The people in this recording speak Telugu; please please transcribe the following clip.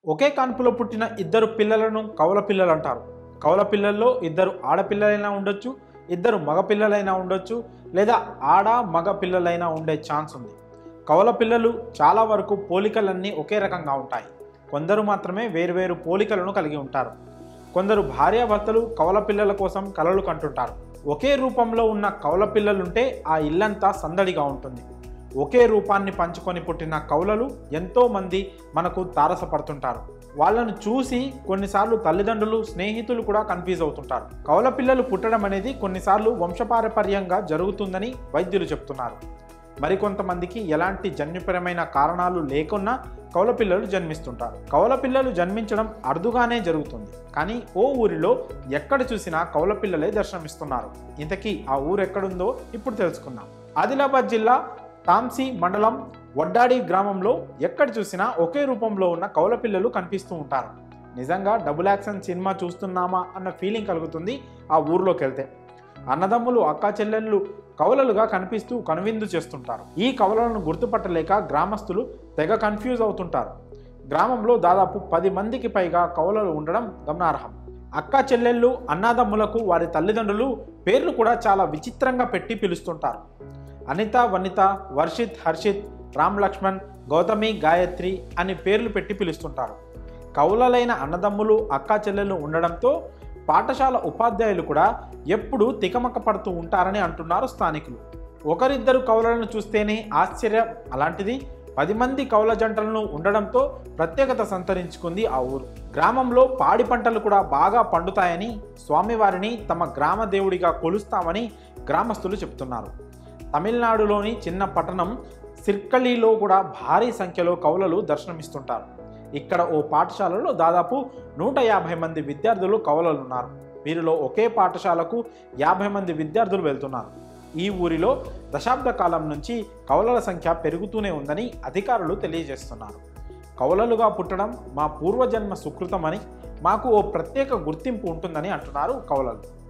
ఒకే కాన్పులో పుట్టిన ఇద్దరు పిల్లలను కవల పిల్లలు అంటారు కవల పిల్లల్లో ఇద్దరు ఆడపిల్లలైనా ఉండొచ్చు ఇద్దరు మగ పిల్లలైనా ఉండొచ్చు లేదా ఆడ మగ పిల్లలైనా ఉండే ఛాన్స్ ఉంది కవల పిల్లలు చాలా వరకు పోలికలన్నీ ఒకే రకంగా ఉంటాయి కొందరు మాత్రమే వేరువేరు పోలికలను కలిగి ఉంటారు కొందరు భార్యాభర్తలు కవల పిల్లల కోసం కలలు కంటుంటారు ఒకే రూపంలో ఉన్న కవల పిల్లలుంటే ఆ ఇల్లంతా సందడిగా ఉంటుంది ఒకే రూపాన్ని పంచుకొని పుట్టిన కౌలలు ఎంతో మంది మనకు తారసపడుతుంటారు వాళ్ళను చూసి కొన్నిసార్లు తల్లిదండ్రులు స్నేహితులు కూడా కన్ఫ్యూజ్ అవుతుంటారు కౌల పిల్లలు పుట్టడం అనేది కొన్నిసార్లు వంశపారపర్యంగా జరుగుతుందని వైద్యులు చెప్తున్నారు మరికొంతమందికి ఎలాంటి జన్యుపరమైన కారణాలు లేకున్నా కౌల పిల్లలు జన్మిస్తుంటారు కౌల పిల్లలు జన్మించడం అరుదుగానే జరుగుతుంది కానీ ఓ ఊరిలో ఎక్కడ చూసినా కౌల పిల్లలే దర్శనమిస్తున్నారు ఇంతకీ ఆ ఊరు ఎక్కడుందో ఇప్పుడు తెలుసుకుందాం ఆదిలాబాద్ జిల్లా తాంసీ మండలం వడ్డాడి గ్రామంలో ఎక్కడ చూసినా ఒకే రూపంలో ఉన్న కౌల పిల్లలు కనిపిస్తూ ఉంటారు నిజంగా డబుల్ యాక్షన్ సినిమా చూస్తున్నామా అన్న ఫీలింగ్ కలుగుతుంది ఆ ఊర్లోకి వెళ్తే అన్నదమ్ములు అక్కా చెల్లెళ్ళు కవలలుగా కనిపిస్తూ కనువిందు చేస్తుంటారు ఈ కవలలను గుర్తుపట్టలేక గ్రామస్తులు తెగ కన్ఫ్యూజ్ అవుతుంటారు గ్రామంలో దాదాపు పది మందికి పైగా కవలలు ఉండడం గమనార్హం అక్కా చెల్లెళ్ళు అన్నాదమ్ములకు వారి తల్లిదండ్రులు పేర్లు కూడా చాలా విచిత్రంగా పెట్టి పిలుస్తుంటారు అనిత వనిత వర్షిత్ హర్షిత్ రామ్ లక్ష్మణ్ గౌతమి గాయత్రి అని పేర్లు పెట్టి పిలుస్తుంటారు కౌలలైన అన్నదమ్ములు అక్కా చెల్లెలు ఉండడంతో పాఠశాల ఉపాధ్యాయులు కూడా ఎప్పుడూ తికమక పడుతూ ఉంటారని అంటున్నారు స్థానికులు ఒకరిద్దరు కౌలలను చూస్తేనే ఆశ్చర్యం అలాంటిది పది మంది కౌల జంటలను ఉండడంతో ప్రత్యేకత సంతరించుకుంది ఆ ఊరు గ్రామంలో పాడి పంటలు కూడా బాగా పండుతాయని స్వామివారిని తమ గ్రామ దేవుడిగా కొలుస్తామని గ్రామస్తులు చెప్తున్నారు తమిళనాడులోని చిన్న పట్టణం సిర్కళిలో కూడా భారీ సంఖ్యలో కౌలలు దర్శనమిస్తుంటారు ఇక్కడ ఓ పాఠశాలలో దాదాపు నూట యాభై మంది విద్యార్థులు కౌలలు ఉన్నారు వీరిలో ఒకే పాఠశాలకు యాభై మంది విద్యార్థులు వెళ్తున్నారు ఈ ఊరిలో దశాబ్ద కాలం నుంచి కౌలల సంఖ్య పెరుగుతూనే ఉందని అధికారులు తెలియజేస్తున్నారు కౌలలుగా పుట్టడం మా పూర్వజన్మ సుకృతమని మాకు ఓ ప్రత్యేక గుర్తింపు ఉంటుందని అంటున్నారు కౌలలు